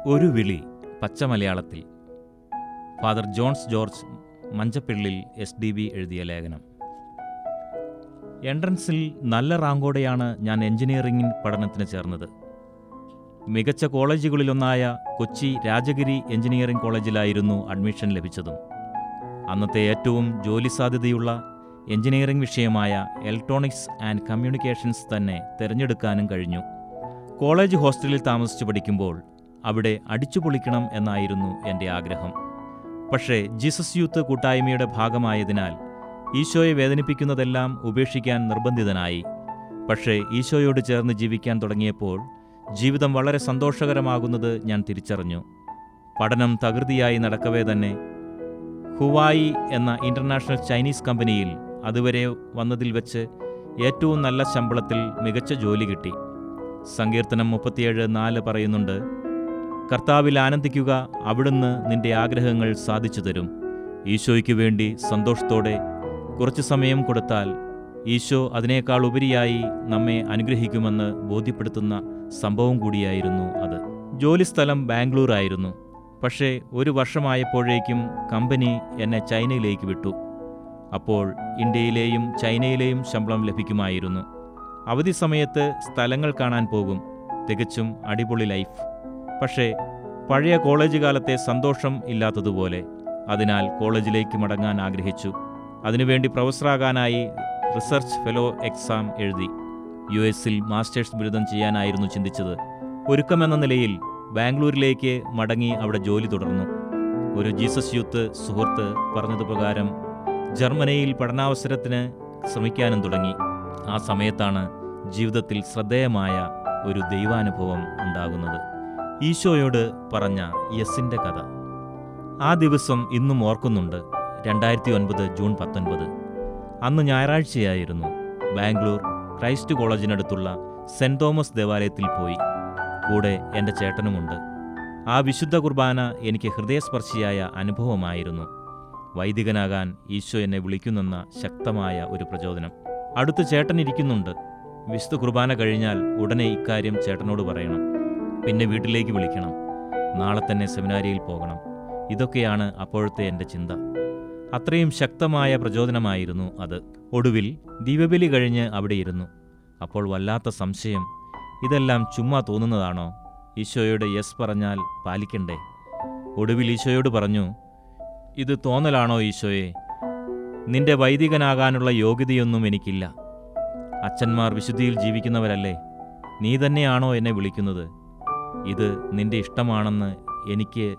ഒരു വിളി പച്ച മലയാളത്തിൽ Father Johns George Manjappillil S D B എഴുതിയ ലേഖനം എൻട്രൻസിൽ നല്ല റാങ്കോടെയാണ് ഞാൻ എഞ്ചിനീയറിംഗ് പഠനത്തിന് ചേർന്നത് മികച്ച കോളേജുകളിലൊന്നായ കൊച്ചി രാജഗിരി എഞ്ചിനീയറിംഗ് കോളേജിലായിരുന്നു അഡ്മിഷൻ ലഭിച്ചതും അന്നത്തെ ഏറ്റവും ജോലി സാധ്യതയുള്ള എഞ്ചിനീയറിംഗ് വിഷയമായ ഇലക്ട്രോണിക്സ് ആൻഡ് കമ്മ്യൂണിക്കേഷൻസ് തന്നെ തിരഞ്ഞെടുക്കാനും കഴിഞ്ഞു കോളേജ് ഹോസ്റ്റലിൽ താമസിച്ചു പഠിക്കുമ്പോൾ അവിടെ അടിച്ചുപൊളിക്കണം എന്നായിരുന്നു എൻ്റെ ആഗ്രഹം പക്ഷേ ജീസസ് യൂത്ത് കൂട്ടായ്മയുടെ ഭാഗമായതിനാൽ ഈശോയെ വേദനിപ്പിക്കുന്നതെല്ലാം ഉപേക്ഷിക്കാൻ നിർബന്ധിതനായി പക്ഷേ ഈശോയോട് ചേർന്ന് ജീവിക്കാൻ തുടങ്ങിയപ്പോൾ ജീവിതം വളരെ സന്തോഷകരമാകുന്നത് ഞാൻ തിരിച്ചറിഞ്ഞു പഠനം തകൃതിയായി നടക്കവേ തന്നെ ഹുവായി എന്ന ഇൻ്റർനാഷണൽ ചൈനീസ് കമ്പനിയിൽ അതുവരെ വന്നതിൽ വെച്ച് ഏറ്റവും നല്ല ശമ്പളത്തിൽ മികച്ച ജോലി കിട്ടി സങ്കീർത്തനം മുപ്പത്തിയേഴ് നാല് പറയുന്നുണ്ട് കർത്താവിൽ ആനന്ദിക്കുക അവിടുന്ന് നിന്റെ ആഗ്രഹങ്ങൾ സാധിച്ചു തരും ഈശോയ്ക്ക് വേണ്ടി സന്തോഷത്തോടെ കുറച്ചു സമയം കൊടുത്താൽ ഈശോ അതിനേക്കാൾ ഉപരിയായി നമ്മെ അനുഗ്രഹിക്കുമെന്ന് ബോധ്യപ്പെടുത്തുന്ന സംഭവം കൂടിയായിരുന്നു അത് ജോലിസ്ഥലം ബാംഗ്ലൂർ ആയിരുന്നു പക്ഷേ ഒരു വർഷമായപ്പോഴേക്കും കമ്പനി എന്നെ ചൈനയിലേക്ക് വിട്ടു അപ്പോൾ ഇന്ത്യയിലെയും ചൈനയിലെയും ശമ്പളം ലഭിക്കുമായിരുന്നു അവധി സമയത്ത് സ്ഥലങ്ങൾ കാണാൻ പോകും തികച്ചും അടിപൊളി ലൈഫ് പക്ഷേ പഴയ കോളേജ് കാലത്തെ സന്തോഷം ഇല്ലാത്തതുപോലെ അതിനാൽ കോളേജിലേക്ക് മടങ്ങാൻ ആഗ്രഹിച്ചു അതിനുവേണ്ടി പ്രൊഫസറാകാനായി റിസർച്ച് ഫെലോ എക്സാം എഴുതി യു എസിൽ മാസ്റ്റേഴ്സ് ബിരുദം ചെയ്യാനായിരുന്നു ചിന്തിച്ചത് ഒരുക്കമെന്ന നിലയിൽ ബാംഗ്ലൂരിലേക്ക് മടങ്ങി അവിടെ ജോലി തുടർന്നു ഒരു ജീസസ് യൂത്ത് സുഹൃത്ത് പറഞ്ഞതുപ്രകാരം ജർമ്മനിയിൽ പഠനാവസരത്തിന് ശ്രമിക്കാനും തുടങ്ങി ആ സമയത്താണ് ജീവിതത്തിൽ ശ്രദ്ധേയമായ ഒരു ദൈവാനുഭവം ഉണ്ടാകുന്നത് ഈശോയോട് പറഞ്ഞ യെസിൻ്റെ കഥ ആ ദിവസം ഇന്നും ഓർക്കുന്നുണ്ട് രണ്ടായിരത്തി ഒൻപത് ജൂൺ പത്തൊൻപത് അന്ന് ഞായറാഴ്ചയായിരുന്നു ബാംഗ്ലൂർ ക്രൈസ്റ്റ് കോളേജിനടുത്തുള്ള സെൻറ് തോമസ് ദേവാലയത്തിൽ പോയി കൂടെ എൻ്റെ ചേട്ടനുമുണ്ട് ആ വിശുദ്ധ കുർബാന എനിക്ക് ഹൃദയസ്പർശിയായ അനുഭവമായിരുന്നു വൈദികനാകാൻ ഈശോ എന്നെ വിളിക്കുന്നെന്ന ശക്തമായ ഒരു പ്രചോദനം അടുത്ത് ചേട്ടൻ ഇരിക്കുന്നുണ്ട് വിശുദ്ധ കുർബാന കഴിഞ്ഞാൽ ഉടനെ ഇക്കാര്യം ചേട്ടനോട് പറയണം പിന്നെ വീട്ടിലേക്ക് വിളിക്കണം നാളെ തന്നെ സെമിനാരിയിൽ പോകണം ഇതൊക്കെയാണ് അപ്പോഴത്തെ എൻ്റെ ചിന്ത അത്രയും ശക്തമായ പ്രചോദനമായിരുന്നു അത് ഒടുവിൽ ദീപബലി കഴിഞ്ഞ് അവിടെ ഇരുന്നു അപ്പോൾ വല്ലാത്ത സംശയം ഇതെല്ലാം ചുമ്മാ തോന്നുന്നതാണോ ഈശോയോട് യെസ് പറഞ്ഞാൽ പാലിക്കണ്ടേ ഒടുവിൽ ഈശോയോട് പറഞ്ഞു ഇത് തോന്നലാണോ ഈശോയെ നിന്റെ വൈദികനാകാനുള്ള യോഗ്യതയൊന്നും എനിക്കില്ല അച്ഛന്മാർ വിശുദ്ധിയിൽ ജീവിക്കുന്നവരല്ലേ നീ തന്നെയാണോ എന്നെ വിളിക്കുന്നത് ഇത് നിന്റെ ഇഷ്ടമാണെന്ന് എനിക്ക്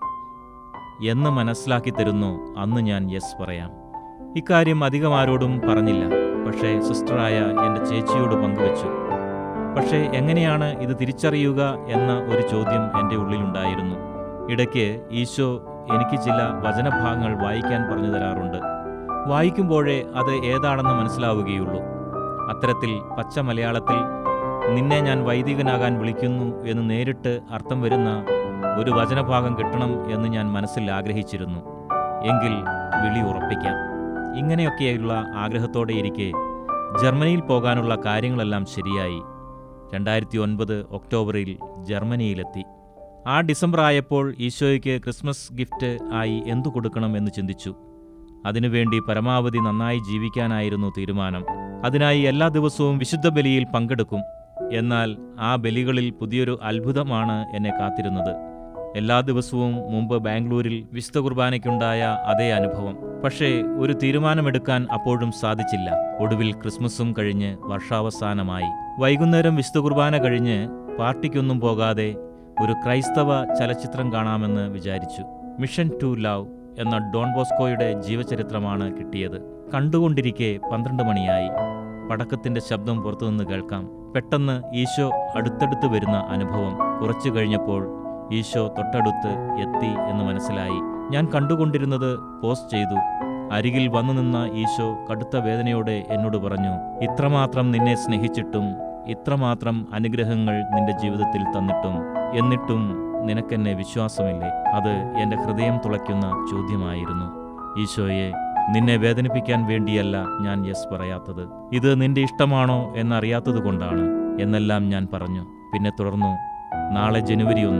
എന്ന് മനസ്സിലാക്കി തരുന്നോ അന്ന് ഞാൻ യെസ് പറയാം ഇക്കാര്യം അധികം ആരോടും പറഞ്ഞില്ല പക്ഷേ സിസ്റ്ററായ എൻ്റെ ചേച്ചിയോട് പങ്കുവച്ചു പക്ഷേ എങ്ങനെയാണ് ഇത് തിരിച്ചറിയുക എന്ന ഒരു ചോദ്യം എൻ്റെ ഉള്ളിലുണ്ടായിരുന്നു ഇടയ്ക്ക് ഈശോ എനിക്ക് ചില വചനഭാഗങ്ങൾ വായിക്കാൻ പറഞ്ഞു തരാറുണ്ട് വായിക്കുമ്പോഴേ അത് ഏതാണെന്ന് മനസ്സിലാവുകയുള്ളൂ അത്തരത്തിൽ പച്ച മലയാളത്തിൽ നിന്നെ ഞാൻ വൈദികനാകാൻ വിളിക്കുന്നു എന്ന് നേരിട്ട് അർത്ഥം വരുന്ന ഒരു വചനഭാഗം കിട്ടണം എന്ന് ഞാൻ മനസ്സിൽ ആഗ്രഹിച്ചിരുന്നു എങ്കിൽ വിളി ഉറപ്പിക്കാം ഇങ്ങനെയൊക്കെയുള്ള ആഗ്രഹത്തോടെ ഇരിക്കെ ജർമ്മനിയിൽ പോകാനുള്ള കാര്യങ്ങളെല്ലാം ശരിയായി രണ്ടായിരത്തി ഒൻപത് ഒക്ടോബറിൽ ജർമ്മനിയിലെത്തി ആ ഡിസംബർ ആയപ്പോൾ ഈശോയ്ക്ക് ക്രിസ്മസ് ഗിഫ്റ്റ് ആയി എന്തു കൊടുക്കണം എന്ന് ചിന്തിച്ചു അതിനുവേണ്ടി പരമാവധി നന്നായി ജീവിക്കാനായിരുന്നു തീരുമാനം അതിനായി എല്ലാ ദിവസവും വിശുദ്ധ ബലിയിൽ പങ്കെടുക്കും എന്നാൽ ആ ബലികളിൽ പുതിയൊരു അത്ഭുതമാണ് എന്നെ കാത്തിരുന്നത് എല്ലാ ദിവസവും മുമ്പ് ബാംഗ്ലൂരിൽ വിശുദ്ധ കുർബാനയ്ക്കുണ്ടായ അതേ അനുഭവം പക്ഷേ ഒരു തീരുമാനമെടുക്കാൻ അപ്പോഴും സാധിച്ചില്ല ഒടുവിൽ ക്രിസ്മസും കഴിഞ്ഞ് വർഷാവസാനമായി വൈകുന്നേരം വിശുദ്ധ കുർബാന കഴിഞ്ഞ് പാർട്ടിക്കൊന്നും പോകാതെ ഒരു ക്രൈസ്തവ ചലച്ചിത്രം കാണാമെന്ന് വിചാരിച്ചു മിഷൻ ടു ലവ് എന്ന ഡോൺ ബോസ്കോയുടെ ജീവചരിത്രമാണ് കിട്ടിയത് കണ്ടുകൊണ്ടിരിക്കെ പന്ത്രണ്ട് മണിയായി പടക്കത്തിന്റെ ശബ്ദം പുറത്തുനിന്ന് കേൾക്കാം പെട്ടെന്ന് ഈശോ അടുത്തടുത്ത് വരുന്ന അനുഭവം കുറച്ചു കഴിഞ്ഞപ്പോൾ ഈശോ തൊട്ടടുത്ത് എത്തി എന്ന് മനസ്സിലായി ഞാൻ കണ്ടുകൊണ്ടിരുന്നത് പോസ്റ്റ് ചെയ്തു അരികിൽ വന്നു നിന്ന ഈശോ കടുത്ത വേദനയോടെ എന്നോട് പറഞ്ഞു ഇത്രമാത്രം നിന്നെ സ്നേഹിച്ചിട്ടും ഇത്രമാത്രം അനുഗ്രഹങ്ങൾ നിന്റെ ജീവിതത്തിൽ തന്നിട്ടും എന്നിട്ടും നിനക്കെന്നെ വിശ്വാസമില്ലേ അത് എൻ്റെ ഹൃദയം തുളയ്ക്കുന്ന ചോദ്യമായിരുന്നു ഈശോയെ നിന്നെ വേദനിപ്പിക്കാൻ വേണ്ടിയല്ല ഞാൻ യെസ് പറയാത്തത് ഇത് നിന്റെ ഇഷ്ടമാണോ എന്നറിയാത്തതുകൊണ്ടാണ് എന്നെല്ലാം ഞാൻ പറഞ്ഞു പിന്നെ തുടർന്നു നാളെ ജനുവരി ഒന്ന്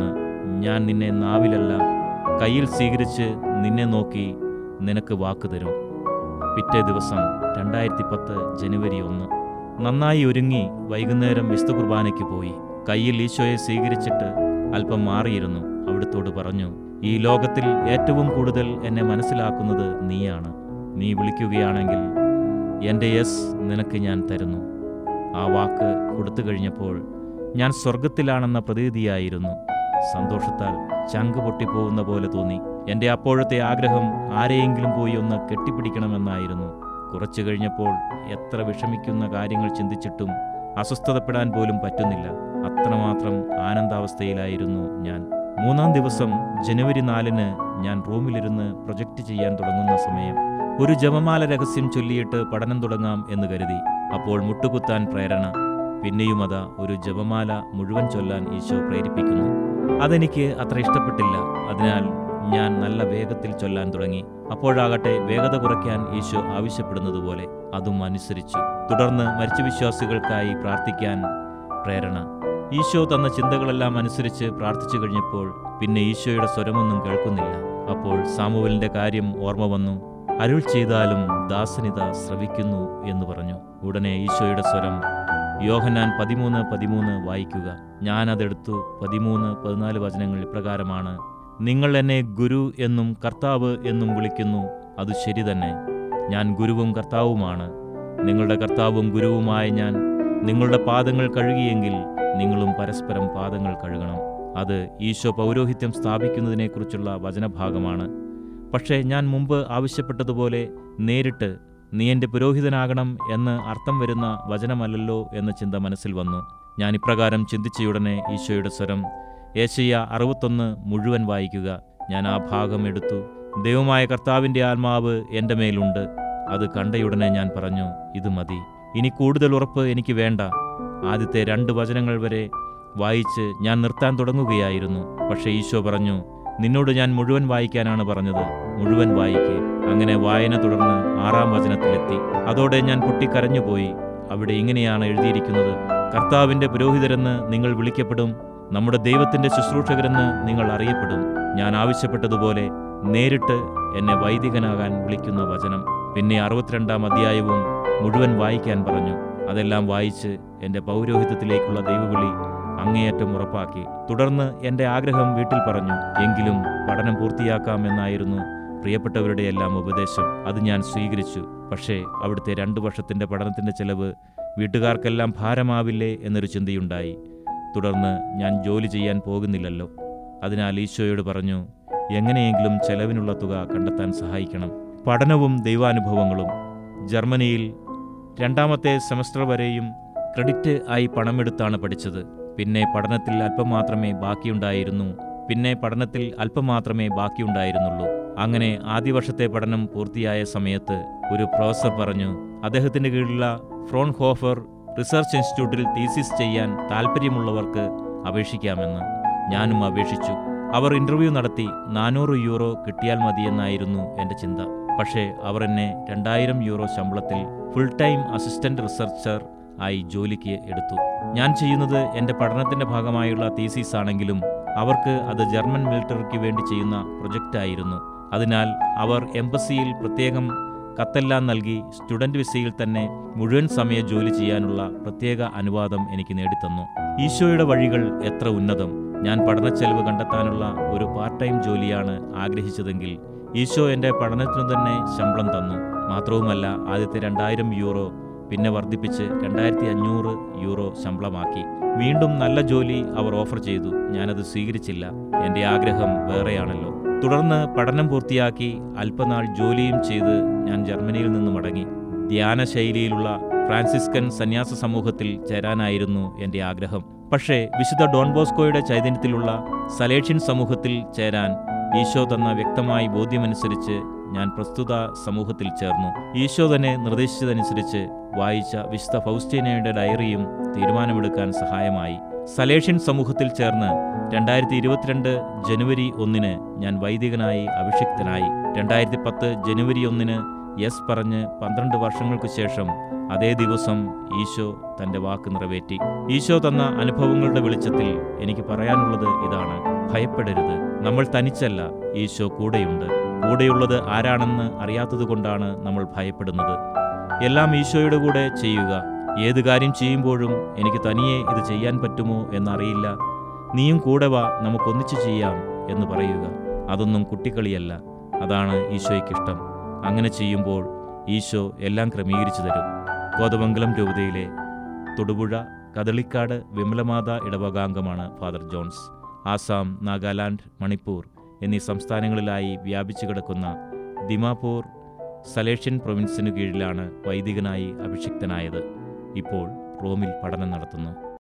ഞാൻ നിന്നെ നാവിലല്ല കയ്യിൽ സ്വീകരിച്ച് നിന്നെ നോക്കി നിനക്ക് വാക്ക് തരും പിറ്റേ ദിവസം രണ്ടായിരത്തി പത്ത് ജനുവരി ഒന്ന് നന്നായി ഒരുങ്ങി വൈകുന്നേരം വിശുദ്ധ കുർബാനയ്ക്ക് പോയി കയ്യിൽ ഈശോയെ സ്വീകരിച്ചിട്ട് അല്പം മാറിയിരുന്നു അവിടുത്തോട് പറഞ്ഞു ഈ ലോകത്തിൽ ഏറ്റവും കൂടുതൽ എന്നെ മനസ്സിലാക്കുന്നത് നീയാണ് നീ വിളിക്കുകയാണെങ്കിൽ എൻ്റെ യെസ് നിനക്ക് ഞാൻ തരുന്നു ആ വാക്ക് കൊടുത്തു കഴിഞ്ഞപ്പോൾ ഞാൻ സ്വർഗത്തിലാണെന്ന പ്രതീതിയായിരുന്നു സന്തോഷത്താൽ ചങ്ക് പൊട്ടിപ്പോകുന്ന പോലെ തോന്നി എൻ്റെ അപ്പോഴത്തെ ആഗ്രഹം ആരെയെങ്കിലും പോയി ഒന്ന് കെട്ടിപ്പിടിക്കണമെന്നായിരുന്നു കുറച്ചു കഴിഞ്ഞപ്പോൾ എത്ര വിഷമിക്കുന്ന കാര്യങ്ങൾ ചിന്തിച്ചിട്ടും അസ്വസ്ഥതപ്പെടാൻ പോലും പറ്റുന്നില്ല അത്രമാത്രം ആനന്ദാവസ്ഥയിലായിരുന്നു ഞാൻ മൂന്നാം ദിവസം ജനുവരി നാലിന് ഞാൻ റൂമിലിരുന്ന് പ്രൊജക്റ്റ് ചെയ്യാൻ തുടങ്ങുന്ന സമയം ഒരു ജപമാല രഹസ്യം ചൊല്ലിയിട്ട് പഠനം തുടങ്ങാം എന്ന് കരുതി അപ്പോൾ മുട്ടുകുത്താൻ പ്രേരണ പിന്നെയും അതാ ഒരു ജപമാല മുഴുവൻ ചൊല്ലാൻ ഈശോ പ്രേരിപ്പിക്കുന്നു അതെനിക്ക് അത്ര ഇഷ്ടപ്പെട്ടില്ല അതിനാൽ ഞാൻ നല്ല വേഗത്തിൽ ചൊല്ലാൻ തുടങ്ങി അപ്പോഴാകട്ടെ വേഗത കുറയ്ക്കാൻ ഈശോ ആവശ്യപ്പെടുന്നതുപോലെ അതും അനുസരിച്ചു തുടർന്ന് മരിച്ച വിശ്വാസികൾക്കായി പ്രാർത്ഥിക്കാൻ പ്രേരണ ഈശോ തന്ന ചിന്തകളെല്ലാം അനുസരിച്ച് പ്രാർത്ഥിച്ചു കഴിഞ്ഞപ്പോൾ പിന്നെ ഈശോയുടെ സ്വരമൊന്നും കേൾക്കുന്നില്ല അപ്പോൾ സാമുവലിന്റെ കാര്യം ഓർമ്മ വന്നു അരുൾ ചെയ്താലും ദാസനിത ശ്രവിക്കുന്നു എന്ന് പറഞ്ഞു ഉടനെ ഈശോയുടെ സ്വരം യോഹനാൻ പതിമൂന്ന് പതിമൂന്ന് വായിക്കുക ഞാനതെടുത്തു പതിമൂന്ന് പതിനാല് വചനങ്ങൾ ഇപ്രകാരമാണ് നിങ്ങൾ എന്നെ ഗുരു എന്നും കർത്താവ് എന്നും വിളിക്കുന്നു അത് ശരി തന്നെ ഞാൻ ഗുരുവും കർത്താവുമാണ് നിങ്ങളുടെ കർത്താവും ഗുരുവുമായ ഞാൻ നിങ്ങളുടെ പാദങ്ങൾ കഴുകിയെങ്കിൽ നിങ്ങളും പരസ്പരം പാദങ്ങൾ കഴുകണം അത് ഈശോ പൗരോഹിത്യം സ്ഥാപിക്കുന്നതിനെക്കുറിച്ചുള്ള വചനഭാഗമാണ് പക്ഷേ ഞാൻ മുമ്പ് ആവശ്യപ്പെട്ടതുപോലെ നേരിട്ട് നീ എൻ്റെ പുരോഹിതനാകണം എന്ന് അർത്ഥം വരുന്ന വചനമല്ലല്ലോ എന്ന ചിന്ത മനസ്സിൽ വന്നു ഞാൻ ഇപ്രകാരം ചിന്തിച്ചയുടനെ ഈശോയുടെ സ്വരം ഏശയ്യ അറുപത്തൊന്ന് മുഴുവൻ വായിക്കുക ഞാൻ ആ ഭാഗം എടുത്തു ദൈവമായ കർത്താവിൻ്റെ ആത്മാവ് എൻ്റെ മേലുണ്ട് അത് കണ്ടയുടനെ ഞാൻ പറഞ്ഞു ഇത് മതി ഇനി കൂടുതൽ ഉറപ്പ് എനിക്ക് വേണ്ട ആദ്യത്തെ രണ്ട് വചനങ്ങൾ വരെ വായിച്ച് ഞാൻ നിർത്താൻ തുടങ്ങുകയായിരുന്നു പക്ഷേ ഈശോ പറഞ്ഞു നിന്നോട് ഞാൻ മുഴുവൻ വായിക്കാനാണ് പറഞ്ഞത് മുഴുവൻ വായിക്കെ അങ്ങനെ വായന തുടർന്ന് ആറാം വചനത്തിലെത്തി അതോടെ ഞാൻ പൊട്ടിക്കരഞ്ഞുപോയി അവിടെ ഇങ്ങനെയാണ് എഴുതിയിരിക്കുന്നത് കർത്താവിൻ്റെ പുരോഹിതരെന്ന് നിങ്ങൾ വിളിക്കപ്പെടും നമ്മുടെ ദൈവത്തിൻ്റെ ശുശ്രൂഷകരെന്ന് നിങ്ങൾ അറിയപ്പെടും ഞാൻ ആവശ്യപ്പെട്ടതുപോലെ നേരിട്ട് എന്നെ വൈദികനാകാൻ വിളിക്കുന്ന വചനം പിന്നെ അറുപത്തിരണ്ടാം അധ്യായവും മുഴുവൻ വായിക്കാൻ പറഞ്ഞു അതെല്ലാം വായിച്ച് എൻ്റെ പൗരോഹിത്യത്തിലേക്കുള്ള ദൈവവിളി അങ്ങേയറ്റം ഉറപ്പാക്കി തുടർന്ന് എൻ്റെ ആഗ്രഹം വീട്ടിൽ പറഞ്ഞു എങ്കിലും പഠനം പൂർത്തിയാക്കാമെന്നായിരുന്നു പ്രിയപ്പെട്ടവരുടെ എല്ലാം ഉപദേശം അത് ഞാൻ സ്വീകരിച്ചു പക്ഷേ അവിടുത്തെ രണ്ടു വർഷത്തിൻ്റെ പഠനത്തിൻ്റെ ചെലവ് വീട്ടുകാർക്കെല്ലാം ഭാരമാവില്ലേ എന്നൊരു ചിന്തയുണ്ടായി തുടർന്ന് ഞാൻ ജോലി ചെയ്യാൻ പോകുന്നില്ലല്ലോ അതിനാൽ ഈശോയോട് പറഞ്ഞു എങ്ങനെയെങ്കിലും ചെലവിനുള്ള തുക കണ്ടെത്താൻ സഹായിക്കണം പഠനവും ദൈവാനുഭവങ്ങളും ജർമ്മനിയിൽ രണ്ടാമത്തെ സെമസ്റ്റർ വരെയും ക്രെഡിറ്റ് ആയി പണമെടുത്താണ് പഠിച്ചത് പിന്നെ പഠനത്തിൽ അല്പം മാത്രമേ ബാക്കിയുണ്ടായിരുന്നു പിന്നെ പഠനത്തിൽ അല്പം മാത്രമേ ബാക്കിയുണ്ടായിരുന്നുള്ളൂ അങ്ങനെ ആദ്യ വർഷത്തെ പഠനം പൂർത്തിയായ സമയത്ത് ഒരു പ്രൊഫസർ പറഞ്ഞു അദ്ദേഹത്തിന്റെ കീഴിലുള്ള ഫ്രോൺഹോഫർ റിസർച്ച് ഇൻസ്റ്റിറ്റ്യൂട്ടിൽ തീസിസ് ചെയ്യാൻ താൽപ്പര്യമുള്ളവർക്ക് അപേക്ഷിക്കാമെന്ന് ഞാനും അപേക്ഷിച്ചു അവർ ഇന്റർവ്യൂ നടത്തി നാനൂറ് യൂറോ കിട്ടിയാൽ മതിയെന്നായിരുന്നു എൻ്റെ ചിന്ത പക്ഷേ അവർ എന്നെ രണ്ടായിരം യൂറോ ശമ്പളത്തിൽ ഫുൾ ടൈം അസിസ്റ്റന്റ് റിസർച്ചർ ആയി ജോലിക്ക് എടുത്തു ഞാൻ ചെയ്യുന്നത് എൻ്റെ പഠനത്തിൻ്റെ ഭാഗമായുള്ള തീസീസ് ആണെങ്കിലും അവർക്ക് അത് ജർമ്മൻ മിലിറ്ററിക്ക് വേണ്ടി ചെയ്യുന്ന പ്രൊജക്റ്റായിരുന്നു അതിനാൽ അവർ എംബസിയിൽ പ്രത്യേകം കത്തെല്ലാം നൽകി സ്റ്റുഡന്റ് വിസയിൽ തന്നെ മുഴുവൻ സമയ ജോലി ചെയ്യാനുള്ള പ്രത്യേക അനുവാദം എനിക്ക് നേടിത്തന്നു ഈശോയുടെ വഴികൾ എത്ര ഉന്നതം ഞാൻ പഠനച്ചെലവ് കണ്ടെത്താനുള്ള ഒരു പാർട്ട് ടൈം ജോലിയാണ് ആഗ്രഹിച്ചതെങ്കിൽ ഈശോ എൻ്റെ പഠനത്തിനു തന്നെ ശമ്പളം തന്നു മാത്രവുമല്ല ആദ്യത്തെ രണ്ടായിരം യൂറോ പിന്നെ വർദ്ധിപ്പിച്ച് രണ്ടായിരത്തി അഞ്ഞൂറ് യൂറോ ശമ്പളമാക്കി വീണ്ടും നല്ല ജോലി അവർ ഓഫർ ചെയ്തു ഞാനത് സ്വീകരിച്ചില്ല എൻ്റെ ആഗ്രഹം വേറെയാണല്ലോ തുടർന്ന് പഠനം പൂർത്തിയാക്കി അല്പനാൾ ജോലിയും ചെയ്ത് ഞാൻ ജർമ്മനിയിൽ നിന്ന് മടങ്ങി ധ്യാന ശൈലിയിലുള്ള ഫ്രാൻസിസ്കൻ സന്യാസ സമൂഹത്തിൽ ചേരാനായിരുന്നു എൻ്റെ ആഗ്രഹം പക്ഷേ വിശുദ്ധ ഡോൺ ബോസ്കോയുടെ ചൈതന്യത്തിലുള്ള സലേഷ്യൻ സമൂഹത്തിൽ ചേരാൻ ഈശോ തന്ന വ്യക്തമായ ബോധ്യമനുസരിച്ച് ഞാൻ പ്രസ്തുത സമൂഹത്തിൽ ചേർന്നു ഈശോ തന്നെ നിർദ്ദേശിച്ചതനുസരിച്ച് വായിച്ച വിശുദ്ധ ഫൗസ്റ്റീനയുടെ ഡയറിയും തീരുമാനമെടുക്കാൻ സഹായമായി സലേഷ്യൻ സമൂഹത്തിൽ ചേർന്ന് രണ്ടായിരത്തി ഇരുപത്തിരണ്ട് ജനുവരി ഒന്നിന് ഞാൻ വൈദികനായി അഭിഷിക്തനായി രണ്ടായിരത്തി പത്ത് ജനുവരി ഒന്നിന് യെസ് പറഞ്ഞ് പന്ത്രണ്ട് വർഷങ്ങൾക്കു ശേഷം അതേ ദിവസം ഈശോ തൻ്റെ വാക്ക് നിറവേറ്റി ഈശോ തന്ന അനുഭവങ്ങളുടെ വെളിച്ചത്തിൽ എനിക്ക് പറയാനുള്ളത് ഇതാണ് ഭയപ്പെടരുത് നമ്മൾ തനിച്ചല്ല ഈശോ കൂടെയുണ്ട് കൂടെയുള്ളത് ആരാണെന്ന് അറിയാത്തതുകൊണ്ടാണ് നമ്മൾ ഭയപ്പെടുന്നത് എല്ലാം ഈശോയുടെ കൂടെ ചെയ്യുക ഏത് കാര്യം ചെയ്യുമ്പോഴും എനിക്ക് തനിയെ ഇത് ചെയ്യാൻ പറ്റുമോ എന്നറിയില്ല നീയും കൂടെ വാ നമുക്കൊന്നിച്ചു ചെയ്യാം എന്ന് പറയുക അതൊന്നും കുട്ടിക്കളിയല്ല അതാണ് ഈശോയ്ക്കിഷ്ടം അങ്ങനെ ചെയ്യുമ്പോൾ ഈശോ എല്ലാം ക്രമീകരിച്ചു തരും കോതമംഗലം രൂപതയിലെ തൊടുപുഴ കദളിക്കാട് വിമലമാത ഇടവകാംഗമാണ് ഫാദർ ജോൺസ് ആസാം നാഗാലാൻഡ് മണിപ്പൂർ എന്നീ സംസ്ഥാനങ്ങളിലായി വ്യാപിച്ചു കിടക്കുന്ന ദിമാപൂർ സലേഷ്യൻ പ്രൊവിൻസിനു കീഴിലാണ് വൈദികനായി അഭിഷിക്തനായത് ഇപ്പോൾ റോമിൽ പഠനം നടത്തുന്നു